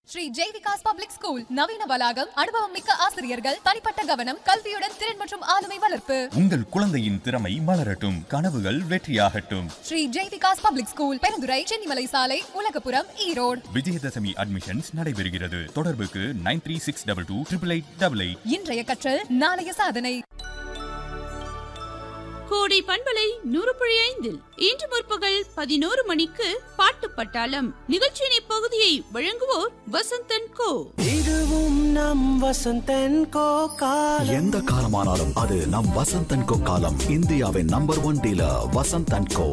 Sri Jai Vikas public school நவீன வளாகம் அனுபவம் மிக்க ஆசிரியர்கள் தனிப்பட்ட கவனம் கல்வியுடன் திறன் மற்றும் ஆளுமை வளர்ப்பு உங்கள் குழந்தையின் திறமை மலரட்டும் கனவுகள் வெற்றியாகட்டும் ஸ்ரீ ஜெய் விகாஸ் பப்ளிக் ஸ்கூல் பெருந்துறை சென்னிமலை சாலை உலகபுரம் ஈரோடு விஜயதசமி அட்மிஷன்ஸ் நடைபெறுகிறது தொடர்புக்கு nine three six double two triple eight double eight இன்றைய கற்றல் நாளைய சாதனை கோடை பண்பலை நூறு புள்ளி ஐந்தில் இன்று முற்பகல் பதினோரு மணிக்கு பாட்டு பட்டாளம் நிகழ்ச்சியின் இப்பகுதியை வழங்குவோர் வசந்தன் கோ இதுவும் நம் வசந்தன் கோ காலம் எந்த காலமானாலும் அது நம் வசந்த் கோ காலம் இந்தியாவின் number one dealer Vasanth and co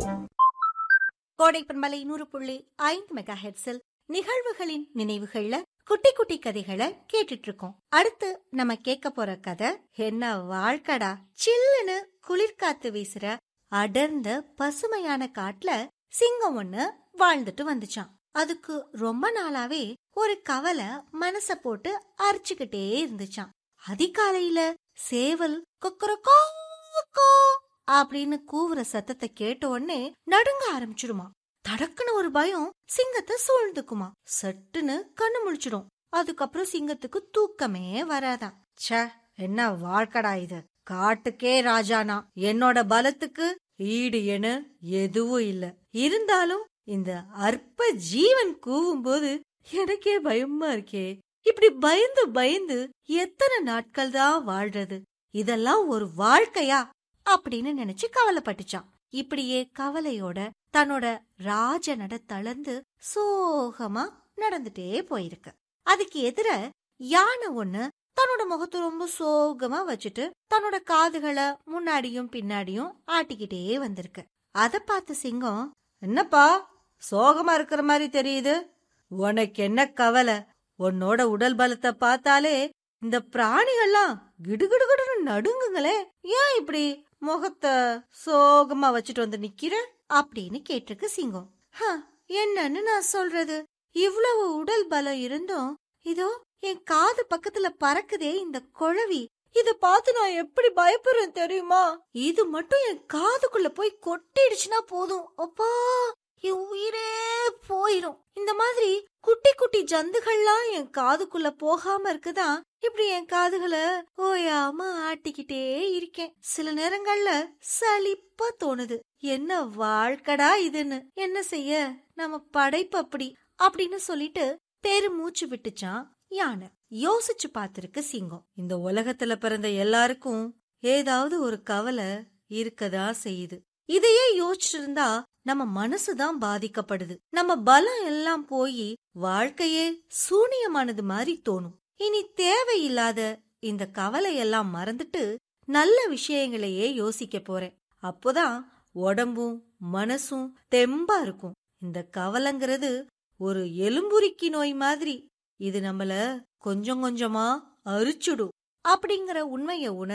Kodai பண்பலை நூறு புள்ளி ஐந்து மெகா ஹெட்ஸில் நிகழ்வுகளின் நினைவுகள்ல குட்டி குட்டி கதைகளை கேட்டுட்டு இருக்கோம் அடுத்து நம்ம கேட்க போற கதை என்ன வாழ்க்கடா சில்லுன்னு குளிர்காத்து வீசுற அடர்ந்த பசுமையான காட்டுல சிங்கம் ஒண்ணு வாழ்ந்துட்டு வந்துச்சான் அதுக்கு ரொம்ப நாளாவே ஒரு கவலை மனச போட்டு அரிச்சுக்கிட்டே இருந்துச்சான் அதிகாலையில சேவல் கொக்கரக்கோ கோ அப்படின்னு கூவுற சத்தத்தை கேட்ட உடனே நடுங்க ஆரம்பிச்சிடுமா தடக்குன்னு ஒரு பயம் சிங்கத்தை சூழ்ந்துக்குமா சட்டுன்னு கண்ணு முழிச்சிடும் அதுக்கப்புறம் சிங்கத்துக்கு தூக்கமே வராதான் ச்சே என்ன வாழ்க்கடா இது காட்டுக்கே ராஜானா என்னோட பலத்துக்கு ஈடு என எதுவும் இல்ல இருந்தாலும் இந்த அற்ப ஜீவன் கூவும்போது எனக்கே பயமா இருக்கே இப்படி பயந்து பயந்து எத்தனை நாட்கள் தான் வாழ்றது இதெல்லாம் ஒரு வாழ்க்கையா அப்படின்னு நினைச்சு கவலைப்பட்டுச்சான் இப்படியே கவலையோட தன்னோட ராஜ நட தளர்ந்து சோகமா நடந்துட்டே போயிருக்கு அதுக்கு எதிர யானை ஒண்ணு தன்னோட முகத்தை ரொம்ப சோகமா வச்சுட்டு தன்னோட காதுகளை முன்னாடியும் பின்னாடியும் ஆட்டிக்கிட்டே வந்திருக்கு அத பார்த்த சிங்கம் என்னப்பா சோகமா இருக்கிற மாதிரி தெரியுது உனக்கு என்ன கவலை உன்னோட உடல் பலத்தை பார்த்தாலே இந்த பிராணிகள்லாம் கிடுகிடுகிடுன்னு நடுங்குங்களே ஏன் இப்படி முகத்தை சோகமா வச்சுட்டு வந்து நிக்கிற அப்படின்னு கேட்டிருக்கு சிங்கம் "ஹ, என்னன்னு நான் சொல்றது இவ்வளவு உடல் பலம் இருந்தும் இதோ என் காது பக்கத்துல பறக்குதே இந்த குழவி இத பார்த்து நான் எப்படி பயப்படுறேன் தெரியுமா இது மட்டும் என் காதுக்குள்ள போய் கொட்டிடுச்சுன்னா போதும் அப்பா என் உயிரே போயிரும் இந்த மாதிரி குட்டி குட்டி ஜந்துகள்லாம் என் காதுக்குள்ள போகாம இருக்குதா இப்படி என் காதுகளை ஓயாம ஆட்டிக்கிட்டே இருக்கேன் சில நேரங்கள்ல சலிப்பா தோணுது என்ன வாழ்க்கடா இதுன்னு என்ன செய்ய நம்ம படைப்பு அப்படி அப்படின்னு சொல்லிட்டு பெருமூச்சு விட்டுச்சான் யானை யோசிச்சு பார்த்திருக்கு சிங்கம் இந்த உலகத்துல பிறந்த எல்லாருக்கும் ஏதாவது ஒரு கவலை இருக்கதா செய்யுது இதையே யோசிச்சிட்டு இருந்தா நம்ம மனசுதான் பாதிக்கப்படுது நம்ம பலம் எல்லாம் போய் வாழ்க்கையே சூனியமானது மாதிரி தோணும் இனி தேவையில்லாத இந்த கவலை எல்லாம் மறந்துட்டு நல்ல விஷயங்களையே யோசிக்க போறேன் அப்போதான் உடம்பும் மனசும் தெம்பா இருக்கும் இந்த கவலைங்கிறது ஒரு எலும்புரிக்கி நோய் மாதிரி இது நம்மள கொஞ்சம் கொஞ்சமா அரிச்சுடும் அப்படிங்கிற உண்மைய உணர்